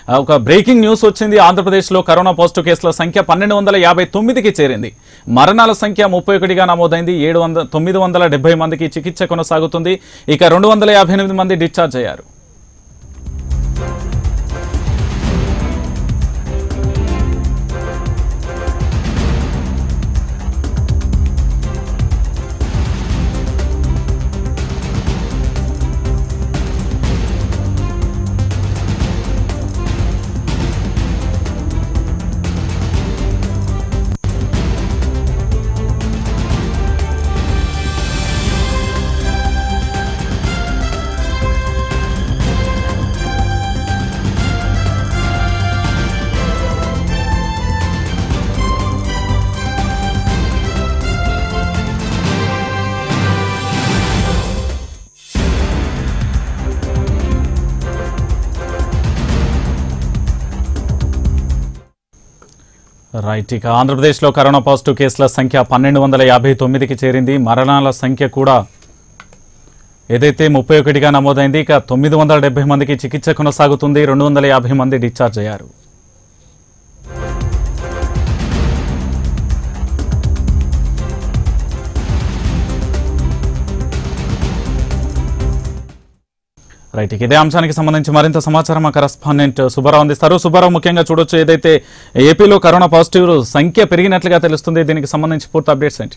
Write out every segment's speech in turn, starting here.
ఆ, ఒక breaking news వచ్చింది ఆంధ్రప్రదేశ్లో కరోనా పాజిటివ్ కేసుల సంఖ్య పన్నెండు వందల యాభై తొమ్మిదికి చేరింది మరణాల సంఖ్య ముప్పై ఒకటిగా నమోదైంది ఏడు వందల తొమ్మిది వందల డెబ్బై మందికి చికిత్స కొనసాగుతుంది ఇక రెండు వందల యాభై ఎనిమిది మంది డిశ్చార్జ్ అయ్యారు రైట్ ఇక ఆంధ్రప్రదేశ్లో కరోనా పాజిటివ్ కేసుల సంఖ్య పన్నెండు వందల యాభై తొమ్మిదికి చేరింది మరణాల సంఖ్య కూడా ఏదైతే ముప్పై ఒకటిగా నమోదైంది ఇక తొమ్మిది వందల డెబ్బై మందికి చికిత్స కొనసాగుతుంది రెండు వందల యాభై మంది డిశ్చార్జ్ అయ్యారు రైట్ ఇక ఇదే అంశానికి సంబంధించి మరింత సమాచారం మా కరస్పాండెంట్ సుబ్బారావు అందిస్తారు సుబ్బారావు ముఖ్యంగా చూడొచ్చు ఏదైతే ఏపీలో కరోనా పాజిటివ్ సంఖ్య పెరిగినట్లుగా తెలుస్తుంది దీనికి సంబంధించి పూర్తి అప్డేట్స్ ఏంటి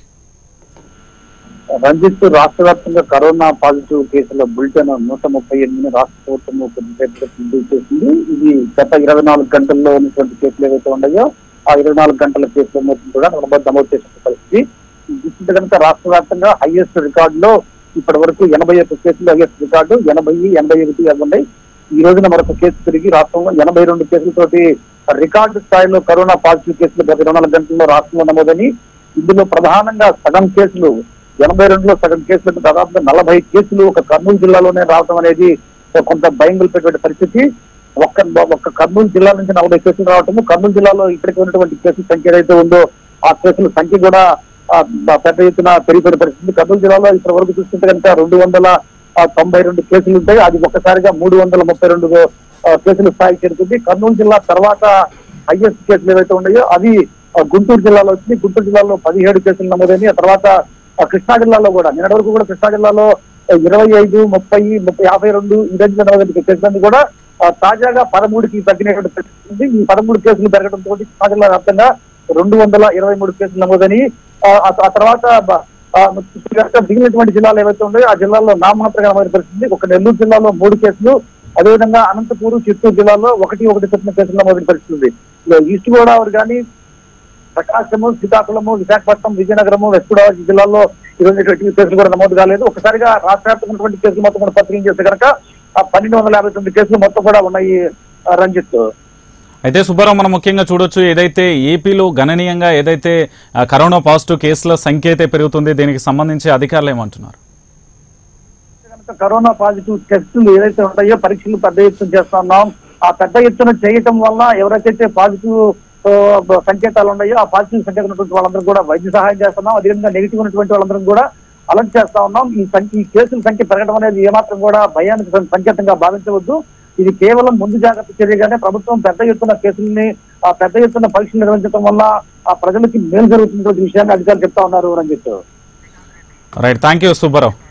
రంజిత్ రాష్ట్ర వ్యాప్తంగా కరోనా పాజిటివ్ కేసుల బులెటిన్ నూట ముప్పై ఎనిమిది రాష్ట్ర ప్రభుత్వం కొద్దిసేపట్లో రిలీజ్ చేసింది ఇది గత ఇరవై నాలుగు గంటల్లో ఉన్నటువంటి కేసులు ఏవైతే ఉన్నాయో ఆ ఇరవై నాలుగు గంటల కేసుల మొత్తం కూడా నలభై నమోదు చేసిన పరిస్థితి చూస్తుంటే కనుక రాష్ట్ర వ్యాప్తంగా హైయెస్ట్ రికార్డులో ఇప్పటి వరకు ఎనభై ఒక్క కేసులు హైయెస్ట్ రికార్డు ఎనభై ఎనభై ఒకటి అవి ఉన్నాయి ఈ రోజున మరొక కేసు పెరిగి రాష్ట్రంలో ఎనభై రెండు కేసులతోటి రికార్డు స్థాయిలో కరోనా పాజిటివ్ కేసులు గత ఇరవై నాలుగు గంటల్లో రాష్ట్రంలో నమోదని ఇందులో ప్రధానంగా సగం కేసులు ఎనభై రెండులో సగం కేసులకు దాదాపుగా నలభై కేసులు ఒక కర్నూలు జిల్లాలోనే రావడం అనేది కొంత భయం పెట్టే పరిస్థితి ఒక్క ఒక్క కర్నూలు జిల్లా నుంచి నలభై కేసులు రావటము కర్నూలు జిల్లాలో ఇప్పటికీ ఉన్నటువంటి కేసుల సంఖ్య ఏదైతే ఉందో ఆ కేసుల సంఖ్య కూడా ఆ, బ- పెద్ద ఎత్తున పెరిగిపోయిన పరిస్థితి కర్నూలు జిల్లాలో ఇప్పటి వరకు చూస్తుంటే కనుక రెండు వందల ఆ, తొంభై రెండు కేసులు ఉంటాయి అది ఒక్కసారిగా మూడు వందల ముప్పై రెండు ఆ, కేసుల స్థాయి చేరుతుంది కర్నూలు జిల్లా తర్వాత హైయెస్ట్ కేసులు ఏవైతే ఉన్నాయో అవి ఆ, గుంటూరు జిల్లాలో వచ్చింది గుంటూరు జిల్లాలో పదిహేడు కేసులు నమోదైనవి ఆ తర్వాత ఆ, కృష్ణా జిల్లాలో కూడా నిన్నటి వరకు కూడా కృష్ణా జిల్లాలో ఇరవై ఐదు ముప్పై ముప్పై యాభై రెండు ఈ రేంజ్ నమోదైన కేసులన్నీ కూడా ఆ, తాజాగా పదమూడుకి తగ్గినటువంటి పరిస్థితి ఉంది. ఈ పదమూడు కేసులు పెరగడంతో కృష్ణా జిల్లా వ్యాప్తంగా రెండు వందల ఇరవై మూడు కేసులు నమోదని ఆ ఆ- ఆ తర్వాత బ- ఆ ముఖ్యంగా మిగిలినటువంటి జిల్లాలు ఏవైతే ఉన్నాయో ఆ జిల్లాల్లో నామమాత్రంగా నమోదు పరిస్థితి ఒక నెల్లూరు జిల్లాలో మూడు కేసులు అదేవిధంగా అనంతపూర్ చిత్తూరు జిల్లాలో ఒకటి ఒకటి చొప్పున కేసులు నమోదు పరిస్థితి ఉంది ఇక ఈస్ట్ గోదావరి కానీ ప్రకాశము శ్రీకాకుళము విశాఖపట్నం విజయనగరము వెస్ట్ గోదావరి జిల్లాల్లో ఈరోజు ఎటువంటి కేసులు కూడా నమోదు కాలేదు ఒకసారిగా రాష్ట్ర వ్యాప్తంగా ఉన్నటువంటి కేసులు మొత్తం కూడా పరిశీలన చేస్తే కనుక ఆ పన్నెండు వందల యాభై తొమ్మిది కేసులు మొత్తం కూడా ఉన్నాయి ఆ, రంజిత్ అయితే సుబ్బారావు మనం ముఖ్యంగా చూడొచ్చు ఏదైతే ఏపీలో గణనీయంగా ఏదైతే ఆ, కరోనా పాజిటివ్ కేసుల సంఖ్య అయితే పెరుగుతుంది దీనికి సంబంధించి అధికారులు ఏమంటున్నారు కనుక కరోనా పాజిటివ్ టెస్టులు ఏదైతే ఉంటాయో పరీక్షలు పెద్ద ఎత్తున చేస్తా ఉన్నాం ఆ పెద్ద ఎత్తున చేయటం వల్ల ఎవరికైతే పాజిటివ్ ఆ, బ- సంకేతాలు ఉన్నాయో ఆ పాజిటివ్ సంకేతం ఉన్నటువంటి వాళ్ళందరూ కూడా వైద్య సహాయం చేస్తున్నాం అదేవిధంగా నెగిటివ్ ఉన్నటువంటి వాళ్ళందరం కూడా అలర్ట్ చేస్తా ఉన్నాం ఈ సంఖ్య ఈ కేసుల సంఖ్య పెరగడం అనేది ఏమాత్రం కూడా భయానికి సం- సంకేతంగా భావించవద్దు ఇది కేవలం ముందు జాగ్రత్త చర్యగానే ప్రభుత్వం పెద్ద ఎత్తున కేసుల్ని ఆ పెద్ద ఎత్తున పరీక్షలు నిర్వహించడం వల్ల ఆ ప్రజలకి మేలు జరుగుతున్నటువంటి విషయాన్ని అధికారులు చెప్తా ఉన్నారు Ranjith right thank you Subbarao